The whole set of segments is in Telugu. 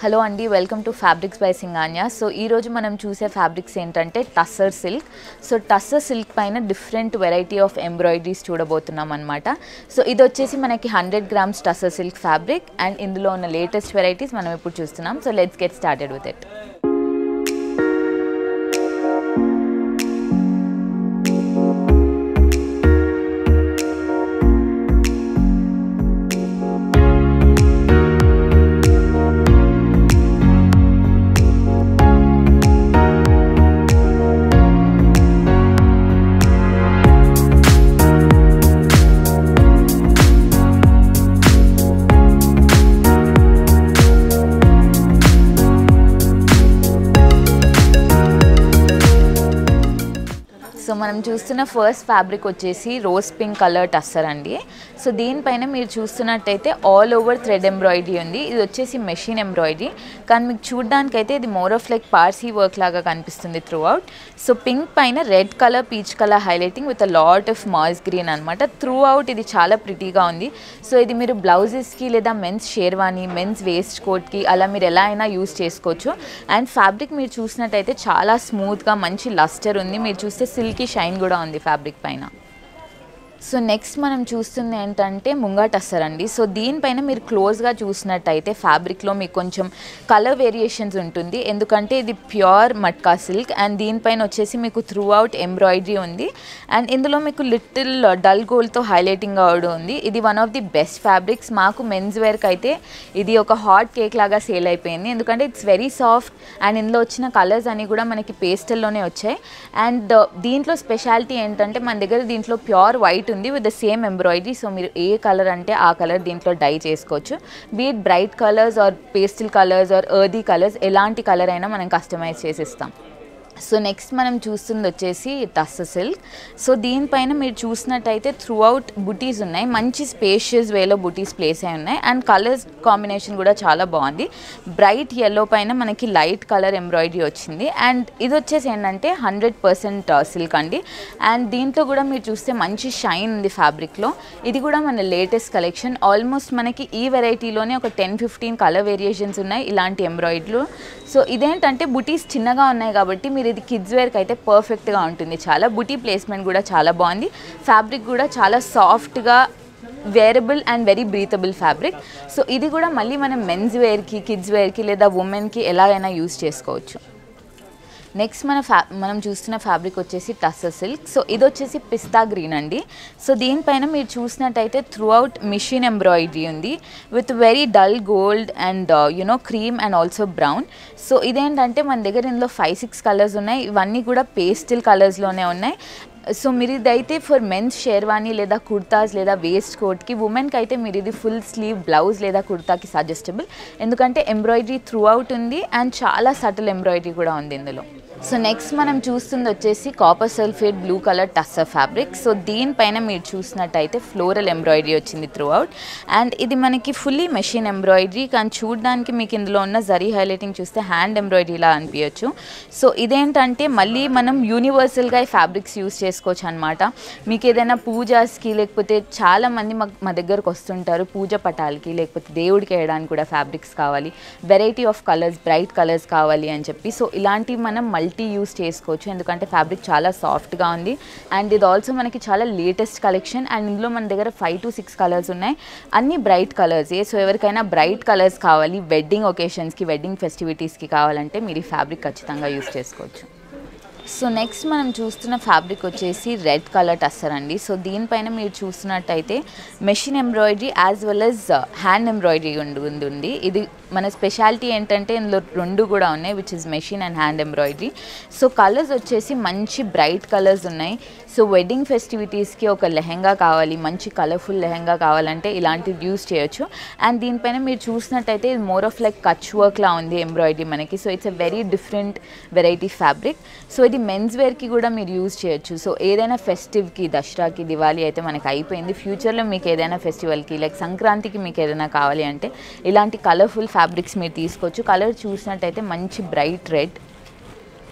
హలో అండి welcome to fabrics by Singhania so ఈరోజు మనం చూసే ఫ్యాబ్రిక్స్ ఏంటంటే tussar silk so tussar silk పైన డిఫరెంట్ వెరైటీ ఆఫ్ ఎంబ్రాయిడరీస్ చూడబోతున్నాం అనమాట సో ఇది వచ్చేసి మనకి hundred grams tussar silk fabric and ఇందులో ఉన్న లేటెస్ట్ వెరైటీస్ మనం ఇప్పుడు చూస్తున్నాం so let's get started with it so మనం చూస్తున్న ఫస్ట్ ఫ్యాబ్రిక్ వచ్చేసి రోజ్ పింక్ కలర్ టస్సర్ అండి సో దీనిపైన మీరు చూస్తున్నట్టయితే ఆల్ ఓవర్ థ్రెడ్ ఎంబ్రాయిడరీ ఉంది ఇది వచ్చేసి మెషిన్ ఎంబ్రాయిడరీ కానీ మీకు చూడడానికి అయితే ఇది more of like Parsi work లాగా కనిపిస్తుంది త్రూ అవుట్ సో పింక్ పైన red colour peach colour highlighting with a lot of moss green అనమాట త్రూ అవుట్ ఇది చాలా ప్రిటీగా ఉంది సో ఇది మీరు బ్లౌజెస్కి లేదా మెన్స్ షేర్వానీ మెన్స్ వేస్ట్ కోట్కి అలా మీరు ఎలా అయినా యూస్ చేసుకోవచ్చు అండ్ ఫ్యాబ్రిక్ మీరు చూసినట్టయితే చాలా స్మూత్గా మంచి లస్టర్ ఉంది మీరు చూస్తే సిల్కీ షైన్ కూడా ఉంది ఫ్యాబ్రిక్ పైన సో నెక్స్ట్ మనం చూస్తుంది ఏంటంటే ముంగా టస్సర్ అండి సో దీనిపైన మీరు క్లోజ్గా చూసినట్టయితే ఫ్యాబ్రిక్లో మీకు కొంచెం కలర్ వేరియేషన్స్ ఉంటుంది ఎందుకంటే ఇది ప్యూర్ మట్కా సిల్క్ అండ్ దీనిపైన వచ్చేసి మీకు త్రూ అవుట్ ఎంబ్రాయిడరీ ఉంది అండ్ ఇందులో మీకు లిటిల్ డల్ గోల్డ్తో హైలైటింగ్ అవడం ఉంది ఇది one of the best fabrics మాకు మెన్స్ వేర్కి అయితే ఇది ఒక హాట్ కేక్ లాగా సేల్ అయిపోయింది ఎందుకంటే ఇట్స్ వెరీ సాఫ్ట్ అండ్ ఇందులో వచ్చిన కలర్స్ అన్నీ కూడా మనకి పేస్టల్లోనే వచ్చాయి అండ్ దీంట్లో స్పెషాలిటీ ఏంటంటే మన దగ్గర దీంట్లో ప్యూర్ వైట్ ఉంది with the same embroidery so మీరు ఏ కలర్ అంటే ఆ కలర్ దీంట్లో డై చేసుకోవచ్చు be it bright colours or pastel colours or earthy colours ఎలాంటి కలర్ అయినా మనం కస్టమైజ్ చేసిస్తాం సో నెక్స్ట్ మనం చూస్తుంది వచ్చేసి టస్స సిల్క్ సో దీనిపైన మీరు చూసినట్టయితే త్రూ అవుట్ బుటీస్ ఉన్నాయి మంచి స్పేషియస్ వేలో బుటీస్ ప్లేస్ అయి ఉన్నాయి అండ్ కలర్స్ కాంబినేషన్ కూడా చాలా బాగుంది బ్రైట్ ఎల్లో పైన మనకి లైట్ కలర్ ఎంబ్రాయిడరీ వచ్చింది అండ్ ఇది వచ్చేసి ఏంటంటే హండ్రెడ్ పర్సెంట్ సిల్క్ అండి అండ్ దీంట్లో కూడా మీరు చూస్తే మంచి షైన్ ఉంది ఫ్యాబ్రిక్లో ఇది కూడా మన లేటెస్ట్ కలెక్షన్ ఆల్మోస్ట్ మనకి ఈ వెరైటీలోనే ఒక టెన్ ఫిఫ్టీన్ కలర్ వేరియేషన్స్ ఉన్నాయి ఇలాంటి ఎంబ్రాయిడరీలు సో ఇదేంటంటే బుటీస్ చిన్నగా ఉన్నాయి కాబట్టి మీరు ఇది కిడ్స్ వేర్కి అయితే పర్ఫెక్ట్గా ఉంటుంది చాలా బుటీ ప్లేస్మెంట్ కూడా చాలా బాగుంది ఫ్యాబ్రిక్ కూడా చాలా సాఫ్ట్గా wearable and very breathable fabric so ఇది కూడా మళ్ళీ మనం మెన్స్ వేర్కి కిడ్స్ వేర్కి లేదా ఉమెన్కి ఎలాగైనా యూస్ చేసుకోవచ్చు నెక్స్ట్ మన ఫ్యా మనం చూస్తున్న ఫ్యాబ్రిక్ వచ్చేసి టస్సర్ సిల్క్ సో ఇది వచ్చేసి పిస్తా గ్రీన్ అండి సో దీనిపైన మీరు చూసినట్టయితే త్రూ అవుట్ మిషన్ ఎంబ్రాయిడరీ ఉంది with very dull gold and you know cream and also brown so ఇదేంటంటే మన దగ్గర ఇందులో ఫైవ్ సిక్స్ కలర్స్ ఉన్నాయి ఇవన్నీ కూడా పేస్టిల్ కలర్స్లోనే ఉన్నాయి సో మీరు ఇదైతే ఫర్ మెన్స్ షేర్వానీ లేదా కుర్తాస్ లేదా వేస్ట్ కోట్కి ఉమెన్కి అయితే మీరు ఇది ఫుల్ స్లీవ్ బ్లౌజ్ లేదా కుర్తాకి సజెస్టబుల్ ఎందుకంటే ఎంబ్రాయిడరీ త్రూ అవుట్ ఉంది అండ్ చాలా సటిల్ ఎంబ్రాయిడరీ కూడా ఉంది ఇందులో సో నెక్స్ట్ మనం చూస్తుంది వచ్చేసి copper sulphate blue colour tussar fabric so దీనిపైన మీరు చూసినట్టయితే ఫ్లోరల్ ఎంబ్రాయిడరీ వచ్చింది త్రూ అవుట్ అండ్ ఇది మనకి ఫుల్లీ మెషిన్ ఎంబ్రాయిడరీ కానీ చూడడానికి మీకు ఇందులో ఉన్న జరీ హైలైటింగ్ చూస్తే హ్యాండ్ ఎంబ్రాయిడరీలా అనిపించచ్చు సో ఇదేంటంటే మళ్ళీ మనం యూనివర్సల్గా ఈ ఫ్యాబ్రిక్స్ యూస్ చేసుకోవచ్చు అనమాట మీకు ఏదైనా పూజాస్కి లేకపోతే చాలామంది మా మా దగ్గరకు వస్తుంటారు పూజ పటాలకి లేకపోతే దేవుడికి వేయడానికి కూడా ఫ్యాబ్రిక్స్ కావాలి variety of colours bright colours కావాలి అని చెప్పి సో ఇలాంటివి మనం మల్టీ యూస్ చేసుకోవచ్చు ఎందుకంటే ఫ్యాబ్రిక్ చాలా సాఫ్ట్గా ఉంది అండ్ ఇది ఆల్సో మనకి చాలా లేటెస్ట్ కలెక్షన్ అండ్ ఇందులో మన దగ్గర ఫైవ్ టు సిక్స్ కలర్స్ ఉన్నాయి అన్ని బ్రైట్ కలర్సే సో ఎవరికైనా బ్రైట్ కలర్స్ కావాలి వెడ్డింగ్ ఒకేషన్స్కి వెడ్డింగ్ ఫెస్టివిటీస్కి కావాలంటే మీరు ఈ ఫ్యాబ్రిక్ ఖచ్చితంగా యూస్ చేసుకోవచ్చు సో నెక్స్ట్ మనం చూస్తున్న ఫ్యాబ్రిక్ వచ్చేసి రెడ్ కలర్ టస్సర్ అండి సో దీనిపైన మీరు చూస్తున్నట్టయితే machine embroidery as well as hand embroidery ఉంది ఉంది ఇది మన స్పెషాలిటీ ఏంటంటే ఇందులో రెండు కూడా ఉన్నాయి which is machine and hand embroidery so colours వచ్చేసి మంచి బ్రైట్ కలర్స్ ఉన్నాయి సో వెడ్డింగ్ ఫెస్టివిటీస్కి ఒక లెహెంగా కావాలి మంచి కలర్ఫుల్ లెహెంగా కావాలంటే ఇలాంటివి యూస్ చేయొచ్చు అండ్ దీనిపైన మీరు చూసినట్టయితే ఇది మోర్ ఆఫ్ లైక్ కచ్ వర్క్లా ఉంది ఎంబ్రాయిడరీ మనకి so it's a very different variety fabric so ఇది మెన్స్ వేర్కి కూడా మీరు యూజ్ చేయొచ్చు సో ఏదైనా ఫెస్టివ్కి దసరాకి దివాళీ అయితే మనకి అయిపోయింది ఫ్యూచర్లో మీకు ఏదైనా ఫెస్టివల్కి లైక్ సంక్రాంతికి మీకు ఏదైనా కావాలి అంటే ఇలాంటి కలర్ఫుల్ ఫ్యాబ్రిక్స్ మీరు తీసుకోవచ్చు కలర్ చూసినట్టయితే మంచి బ్రైట్ రెడ్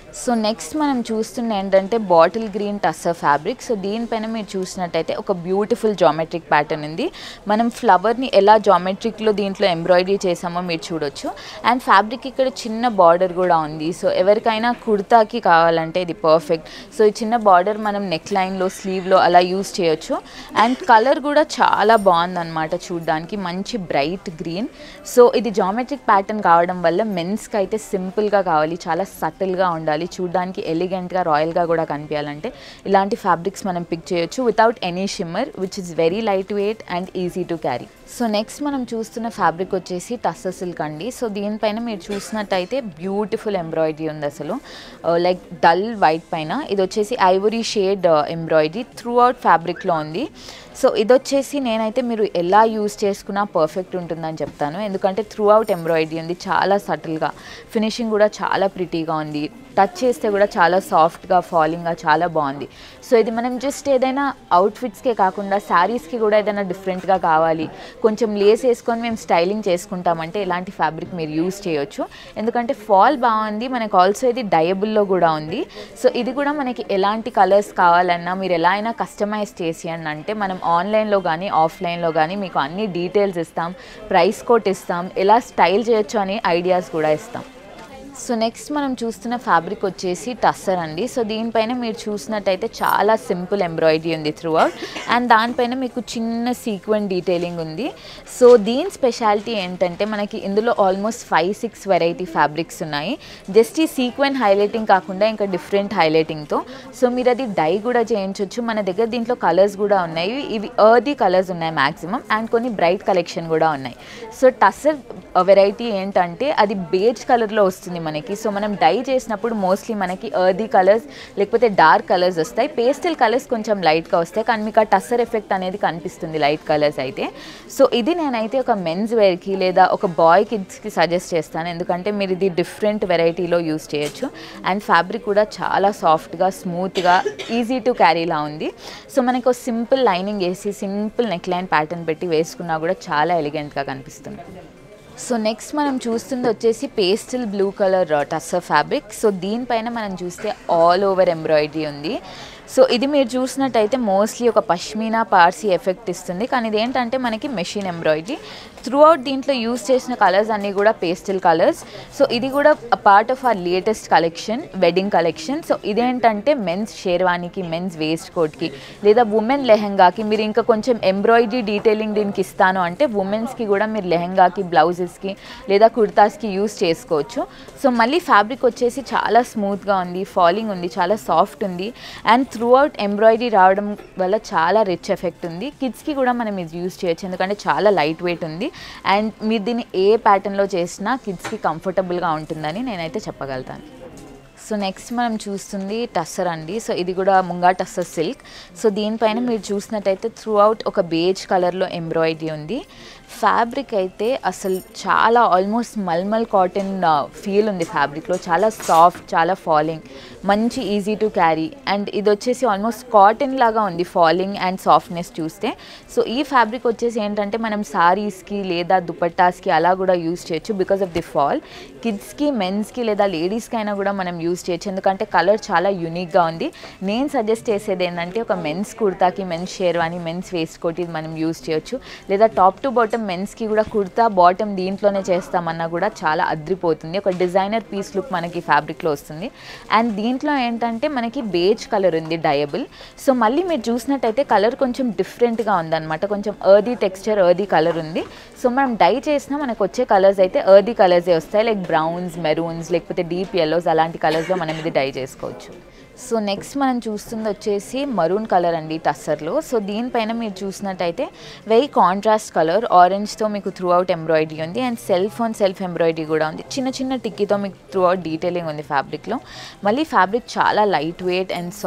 సో నెక్స్ట్ మనం చూస్తున్న ఏంటంటే bottle green tussar fabric so దీనిపైన మీరు చూసినట్టయితే ఒక బ్యూటిఫుల్ జామెట్రిక్ ప్యాటర్న్ ఉంది మనం ఫ్లవర్ని ఎలా జామెట్రిక్లో దీంట్లో ఎంబ్రాయిడరీ చేసామో మీరు చూడొచ్చు అండ్ ఫ్యాబ్రిక్ ఇక్కడ చిన్న బార్డర్ కూడా ఉంది సో ఎవరికైనా కుర్తాకి కావాలంటే ఇది పర్ఫెక్ట్ సో ఈ చిన్న బార్డర్ మనం నెక్ లైన్లో స్లీవ్లో అలా యూస్ చేయొచ్చు అండ్ కలర్ కూడా చాలా బాగుందన్నమాట చూడడానికి మంచి బ్రైట్ గ్రీన్ సో ఇది జామెట్రిక్ ప్యాటర్న్ కావడం వల్ల మెన్స్కి అయితే సింపుల్గా కావాలి చాలా సటిల్గా ఉండాలి చూడడానికి ఎలిగెంట్గా రాయల్గా కూడా కనిపించాలంటే ఇలాంటి ఫ్యాబ్రిక్స్ మనం పిక్ చేయొచ్చు without any shimmer which is very light weight and easy to carry so next మనం చూస్తున్న ఫ్యాబ్రిక్ వచ్చేసి టస్సర్ సిల్క్ అండి సో దీనిపైన మీరు చూసినట్టయితే బ్యూటిఫుల్ ఎంబ్రాయిడరీ ఉంది అసలు లైక్ డల్ వైట్ పైన ఇది వచ్చేసి ivory shade embroidery throughout ఫ్యాబ్రిక్లో ఉంది సో ఇది వచ్చేసి నేనైతే మీరు ఎలా యూస్ చేసుకున్నా పర్ఫెక్ట్ ఉంటుందని చెప్తాను ఎందుకంటే త్రూ అవుట్ ఎంబ్రాయిడరీ ఉంది చాలా సటిల్గా ఫినిషింగ్ కూడా చాలా ప్రిటీగా ఉంది టచ్ చేస్తే కూడా చాలా సాఫ్ట్గా ఫాలింగ్గా చాలా బాగుంది సో ఇది మనం జస్ట్ ఏదైనా అవుట్ఫిట్స్కే కాకుండా శారీస్కి కూడా ఏదైనా డిఫరెంట్గా కావాలి కొంచెం లేస్ వేసుకొని మేము స్టైలింగ్ చేసుకుంటామంటే ఇలాంటి ఫ్యాబ్రిక్ మీరు యూస్ చేయొచ్చు ఎందుకంటే ఫాల్ బాగుంది మనకు ఆల్సో ఇది డయబుల్లో కూడా ఉంది సో ఇది కూడా మనకి ఎలాంటి కలర్స్ కావాలన్నా మీరు ఎలా అయినా కస్టమైజ్ చేసి అని అంటే మనం ఆన్లైన్లో కానీ ఆఫ్లైన్లో కానీ మీకు అన్ని డీటెయిల్స్ ఇస్తాం ప్రైస్ కోట్ ఇస్తాం ఎలా స్టైల్ చేయొచ్చు అని ఐడియాస్ కూడా ఇస్తాం సో నెక్స్ట్ మనం చూస్తున్న ఫ్యాబ్రిక్ వచ్చేసి టస్సర్ అండి సో దీనిపైన మీరు చూసినట్టయితే చాలా సింపుల్ ఎంబ్రాయిడరీ ఉంది త్రూ అవుట్ అండ్ దానిపైన మీకు చిన్న సీక్వెన్ డీటెయిలింగ్ ఉంది సో దీని స్పెషాలిటీ ఏంటంటే మనకి ఇందులో almost five six variety fabrics ఉన్నాయి జస్ట్ ఈ సీక్వెన్ హైలైటింగ్ కాకుండా ఇంకా డిఫరెంట్ హైలైటింగ్తో సో మీరు అది డై కూడా చేయించవచ్చు మన దగ్గర దీంట్లో కలర్స్ కూడా ఉన్నాయి ఇవి ఎర్దీ కలర్స్ ఉన్నాయి మ్యాక్సిమం అండ్ కొన్ని బ్రైట్ కలెక్షన్ కూడా ఉన్నాయి సో టస్సర్ వెరైటీ ఏంటంటే అది బేజ్ కలర్లో వస్తుంది మనకి సో మనం డై చేసినప్పుడు మోస్ట్లీ మనకి ఎర్దీ కలర్స్ లేకపోతే డార్క్ కలర్స్ వస్తాయి పేస్టల్ కలర్స్ కొంచెం లైట్గా వస్తాయి కానీ మీకు ఆ టస్సర్ ఎఫెక్ట్ అనేది కనిపిస్తుంది లైట్ కలర్స్ అయితే సో ఇది నేనైతే ఒక మెన్స్ వేర్కి లేదా ఒక బాయ్ కిడ్స్కి సజెస్ట్ చేస్తాను ఎందుకంటే మీరు ఇది డిఫరెంట్ వెరైటీలో యూస్ చేయొచ్చు అండ్ ఫ్యాబ్రిక్ కూడా చాలా సాఫ్ట్గా స్మూత్గా ఈజీ టు క్యారీలా ఉంది సో మనకు సింపుల్ లైనింగ్ వేసి సింపుల్ నెక్ లైన్ ప్యాటర్న్ పెట్టి వేసుకున్నా కూడా చాలా ఎలిగెంట్గా కనిపిస్తుంది సో నెక్స్ట్ మనం చూస్తుంది వచ్చేసి pastel blue colour tussar fabric so దీనిపైన మనం చూస్తే ఆల్ ఓవర్ ఎంబ్రాయిడరీ ఉంది సో ఇది మీరు చూసినట్టయితే మోస్ట్లీ ఒక పష్మీనా పార్సీ ఎఫెక్ట్ ఇస్తుంది కానీ ఇది ఏంటంటే మనకి మెషిన్ ఎంబ్రాయిడరీ త్రూ అవుట్ దీంట్లో యూస్ చేసిన కలర్స్ అన్నీ కూడా పేస్టల్ కలర్స్ సో ఇది కూడా part of our latest collection wedding collection so ఇదేంటంటే మెన్స్ షేర్వానికి మెన్స్ వేస్ట్ కోట్కి లేదా ఉమెన్ లెహెంగాకి మీరు ఇంకా కొంచెం ఎంబ్రాయిడరీ డీటెయిలింగ్ దీనికి ఇస్తాను అంటే ఉమెన్స్కి కూడా మీరు లెహెంగాకి బ్లౌజెస్కి లేదా కుర్తాస్కి యూస్ చేసుకోవచ్చు సో మళ్ళీ ఫ్యాబ్రిక్ వచ్చేసి చాలా స్మూత్గా ఉంది ఫాలింగ్ ఉంది చాలా సాఫ్ట్ ఉంది అండ్ త్రూ అవుట్ ఎంబ్రాయిడరీ రావడం వల్ల చాలా రిచ్ ఎఫెక్ట్ ఉంది కిడ్స్కి కూడా మనం ఇది యూస్ చేయొచ్చు ఎందుకంటే చాలా లైట్ వెయిట్ ఉంది అండ్ మీరు దీన్ని ఏ ప్యాటర్న్లో చేసినా కిడ్స్కి కంఫర్టబుల్గా ఉంటుందని నేనైతే చెప్పగలుగుతాను సో నెక్స్ట్ మనం చూస్తుంది టస్సర్ అండి సో ఇది కూడా ముంగా టస్సర్ సిల్క్ సో దీనిపైన మీరు చూసినట్టయితే త్రూ అవుట్ ఒక బేజ్ కలర్లో ఎంబ్రాయిడరీ ఉంది ఫ్యాబ్రిక్ అయితే అసలు చాలా ఆల్మోస్ట్ మల్మల్ కాటన్ ఫీల్ ఉంది ఫ్యాబ్రిక్లో చాలా సాఫ్ట్ చాలా ఫాలింగ్ మంచి ఈజీ టు క్యారీ అండ్ ఇది వచ్చేసి ఆల్మోస్ట్ కాటన్ లాగా ఉంది ఫాలింగ్ అండ్ సాఫ్ట్నెస్ చూస్తే సో ఈ ఫ్యాబ్రిక్ వచ్చేసి ఏంటంటే మనం సారీస్కి లేదా దుపట్టాస్కి అలా కూడా యూస్ చేయొచ్చు బికాస్ ఆఫ్ ది ఫాల్ కిడ్స్కి మెన్స్కి లేదా లేడీస్కి అయినా కూడా మనం యూస్ చేయొచ్చు ఎందుకంటే కలర్ చాలా యూనిక్గా ఉంది నేను సజెస్ట్ చేసేది ఏంటంటే ఒక మెన్స్ కుర్తాకి men's sherwani men's waistcoat ఇది మనం యూస్ చేయొచ్చు లేదా టాప్ టు బాటమ్ మెన్స్కి కూడా కుర్తా బాటమ్ దీంట్లోనే చేస్తామన్నా కూడా చాలా అద్రిపోతుంది ఒక డిజైనర్ పీస్ లుక్ మనకి ఫ్యాబ్రిక్లో వస్తుంది అండ్ దీంట్లో ఏంటంటే మనకి బేజ్ కలర్ ఉంది డయబుల్ సో మళ్ళీ మీరు చూసినట్టయితే కలర్ కొంచెం డిఫరెంట్గా ఉందన్నమాట కొంచెం ఎర్దీ టెక్స్చర్ ఎర్దీ కలర్ ఉంది సో మనం డై చేసినా మనకు వచ్చే కలర్స్ అయితే ఎర్దీ కలర్సే వస్తాయి లైక్ బ్రౌన్స్ మెరూన్స్ లేకపోతే డీప్ ఎల్లోస్ అలాంటి కలర్స్లో మనం ఇది డై చేసుకోవచ్చు సో నెక్స్ట్ మనం చూస్తుంది వచ్చేసి మరూన్ కలర్ అండి టస్సర్లో సో దీనిపైన మీరు చూసినట్టయితే వెరీ కాంట్రాస్ట్ కలర్ ఆరెంజ్తో మీకు త్రూ అవుట్ ఎంబ్రాయిడరీ ఉంది and self on self embroidery కూడా ఉంది చిన్న చిన్న టిక్కీతో మీకు త్రూ అవుట్ డీటెయిలింగ్ ఉంది ఫ్యాబ్రిక్లో మళ్ళీ ఫ్యాబ్రిక్ చాలా light weight and soft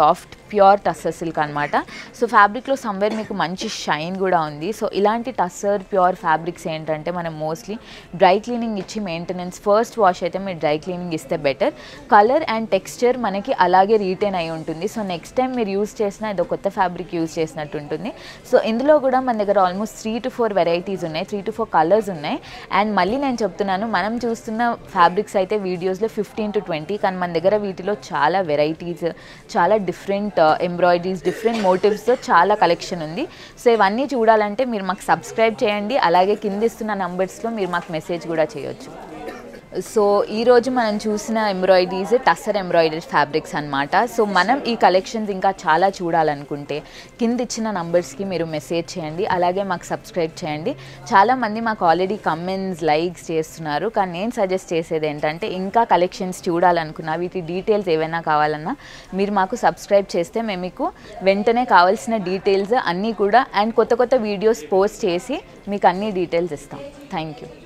pure tussar silk అనమాట సో ఫ్యాబ్రిక్లో సమ్వేర్ మీకు మంచి షైన్ కూడా ఉంది సో ఇలాంటి టస్సర్ ప్యూర్ ఫ్యాబ్రిక్స్ ఏంటంటే మనం మోస్ట్లీ డ్రై క్లీనింగ్ ఇచ్చి మెయింటెనెన్స్ ఫస్ట్ వాష్ అయితే మీరు డ్రై క్లీనింగ్ ఇస్తే బెటర్ కలర్ అండ్ టెక్స్చర్ మనకి అలాగే రీటైన్ అయి ఉంటుంది సో నెక్స్ట్ టైం మీరు యూస్ చేసిన ఏదో కొత్త ఫ్యాబ్రిక్ యూస్ చేసినట్టు ఉంటుంది సో ఇందులో కూడా మన దగ్గర almost three to four varieties ఉన్నాయి త్రీ టు ఫోర్ కలర్స్ ఉన్నాయి అండ్ మళ్ళీ నేను చెప్తున్నాను మనం చూస్తున్న ఫ్యాబ్రిక్స్ అయితే వీడియోస్లో ఫిఫ్టీన్ టు ట్వంటీ కానీ మన దగ్గర వీటిలో చాలా వెరైటీస్ చాలా డిఫరెంట్ ఎంబ్రాయిడరీస్ డిఫరెంట్ మోటివ్స్తో చాలా కలెక్షన్ ఉంది సో ఇవన్నీ చూడాలంటే మీరు మాకు సబ్స్క్రైబ్ చేయండి అలాగే కింద ఇస్తున్న నంబర్స్లో మీరు మాకు మెసేజ్ కూడా చేయొచ్చు సో ఈరోజు మనం చూసిన ఎంబ్రాయిడరీస్ టస్సర్ ఎంబ్రాయిడరీ ఫ్యాబ్రిక్స్ అన్నమాట సో మనం ఈ కలెక్షన్స్ ఇంకా చాలా చూడాలనుకుంటే కింద ఇచ్చిన నంబర్స్కి మీరు మెసేజ్ చేయండి అలాగే మాకు సబ్స్క్రైబ్ చేయండి చాలామంది మాకు ఆల్రెడీ కమెంట్స్ లైక్స్ చేస్తున్నారు కానీ నేను సజెస్ట్ చేసేది ఏంటంటే ఇంకా కలెక్షన్స్ చూడాలనుకున్నా వీటి డీటెయిల్స్ ఏవైనా కావాలన్నా మీరు మాకు సబ్స్క్రైబ్ చేస్తే మేము మీకు వెంటనే కావాల్సిన డీటెయిల్స్ అన్నీ కూడా అండ్ కొత్త కొత్త వీడియోస్ పోస్ట్ చేసి మీకు అన్ని డీటెయిల్స్ ఇస్తాం థ్యాంక్ యూ